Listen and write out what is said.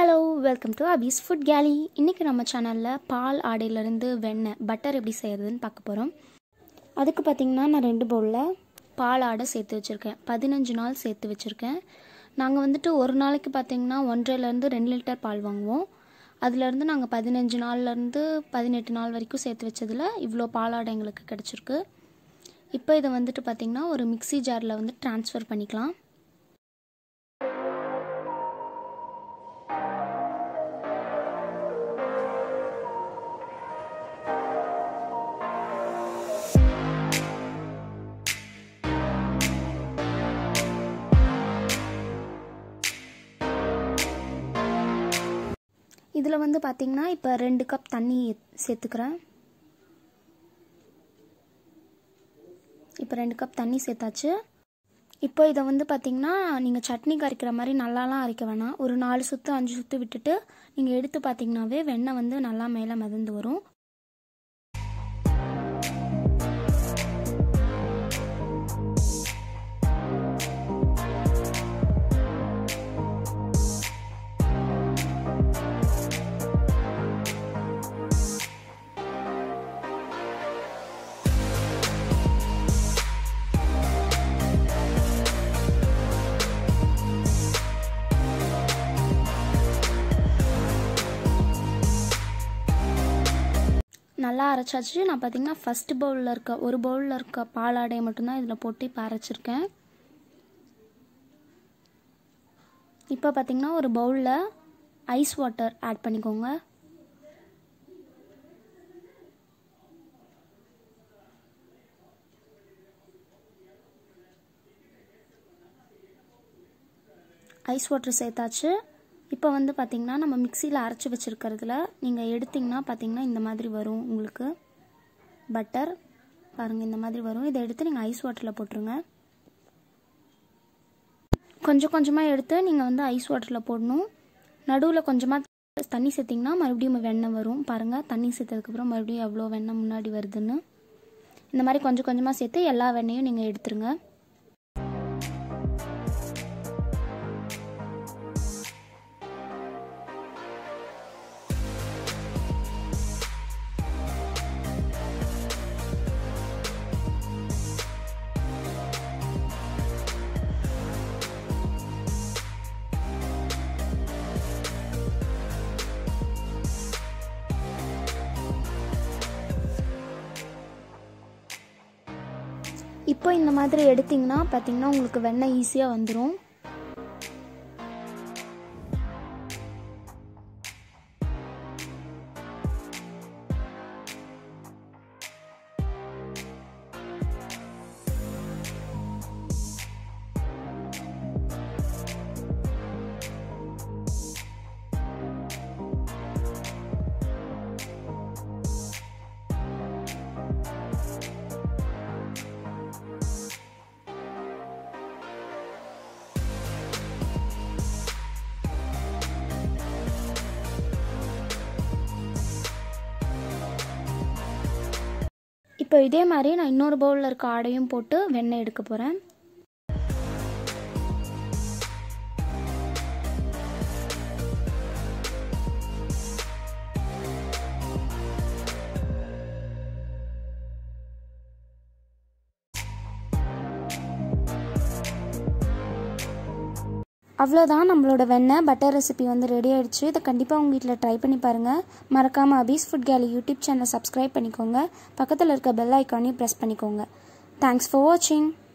hello welcome to Abi's food galley இன்றைக்கி நம்ம சேனலில் பால் ஆடையிலேருந்து வெண்ணெய் பட்டர் எப்படி செய்கிறதுன்னு பார்க்க போகிறோம் அதுக்கு பார்த்திங்கன்னா நான் ரெண்டு பவுலில் பால் ஆடை சேர்த்து வச்சுருக்கேன் பதினஞ்சு நாள் சேர்த்து வச்சுருக்கேன் நாங்கள் வந்துட்டு ஒரு நாளைக்கு பார்த்திங்கன்னா ஒன்றரைலேருந்து ரெண்டு லிட்டர் பால் வாங்குவோம் அதுலேருந்து நாங்கள் பதினஞ்சு நாள்லேருந்து பதினெட்டு நாள் வரைக்கும் சேர்த்து வச்சதில் இவ்வளோ பாலாடை எங்களுக்கு கிடச்சிருக்கு இப்போ இதை வந்துட்டு பார்த்திங்கன்னா ஒரு மிக்ஸி ஜாரில் வந்து ட்ரான்ஸ்ஃபர் பண்ணிக்கலாம் இதில் வந்து பார்த்திங்கன்னா இப்போ ரெண்டு கப் தண்ணி சேர்த்துக்கிறேன் இப்போ ரெண்டு கப் தண்ணி சேர்த்தாச்சு இப்போ இதை வந்து பார்த்திங்கன்னா நீங்கள் சட்னி கரைக்கிற மாதிரி நல்லாலாம் அரைக்க வேணாம் ஒரு நாலு சுற்று அஞ்சு சுற்று விட்டுட்டு நீங்கள் எடுத்து பார்த்தீங்கன்னாவே வெண்ணெய் வந்து நல்லா மேலே மிதந்து வரும் நல்லா அரைச்சாச்சு நான் பார்த்தீங்கன்னா ஃபஸ்ட் பவுலில் இருக்க ஒரு பவுலில் இருக்க பாலாடையை மட்டும்தான் இதில் போட்டு இப்போ அரைச்சிருக்கேன் இப்போ பார்த்தீங்கன்னா ஒரு பவுலில் ஐஸ் வாட்டர் ஆட் பண்ணிக்கோங்க ஐஸ் வாட்டர் சேர்த்தாச்சு இப்போ வந்து பார்த்திங்கன்னா நம்ம மிக்சியில் அரைச்சி வச்சுருக்கிறதுல நீங்கள் எடுத்திங்கன்னா பார்த்திங்கன்னா இந்த மாதிரி வரும் உங்களுக்கு பட்டர் பாருங்கள் இந்த மாதிரி வரும் இதை எடுத்து நீங்கள் ஐஸ் வாட்டரில் போட்டுருங்க கொஞ்சம் கொஞ்சமாக எடுத்து நீங்கள் வந்து ஐஸ் வாட்டரில் போடணும் நடுவில் கொஞ்சமாக தண்ணி சேர்த்திங்கன்னா மறுபடியும் வெண்ணெய் வரும் பாருங்கள் தண்ணி சேர்த்ததுக்கப்புறம் மறுபடியும் எவ்வளோ வெண்ணெய் முன்னாடி வருதுன்னு இந்த மாதிரி கொஞ்சம் கொஞ்சமாக சேர்த்து எல்லா வெண்ணெயும் நீங்கள் எடுத்துருங்க இப்போ இந்த மாதிரி எடுத்திங்கன்னா பார்த்தீங்கன்னா உங்களுக்கு வெண்ணெய் ஈஸியாக வந்துடும் இப்போ இதே மாதிரி நான் இன்னொரு பவுலில் இருக்க ஆடையும் போட்டு வெண்ணெய் எடுக்க போகிறேன் அவ்வளோதான் நம்மளோட வெண்ணெய் பட்டர் ரெசிபி வந்து ரெடி ஆகிடுச்சு இதை கண்டிப்பாக உங்கள் வீட்டில் ட்ரை பண்ணி பாருங்கள் மறக்காமல் அபீஸ் ஃபுட் கேலி யூடியூப் சேனலை சப்ஸ்கிரைப் பண்ணிக்கோங்க பக்கத்தில் இருக்க பெல் ஐக்கானையும் ப்ரெஸ் பண்ணிக்கோங்க தேங்க்ஸ் ஃபார் வாட்சிங்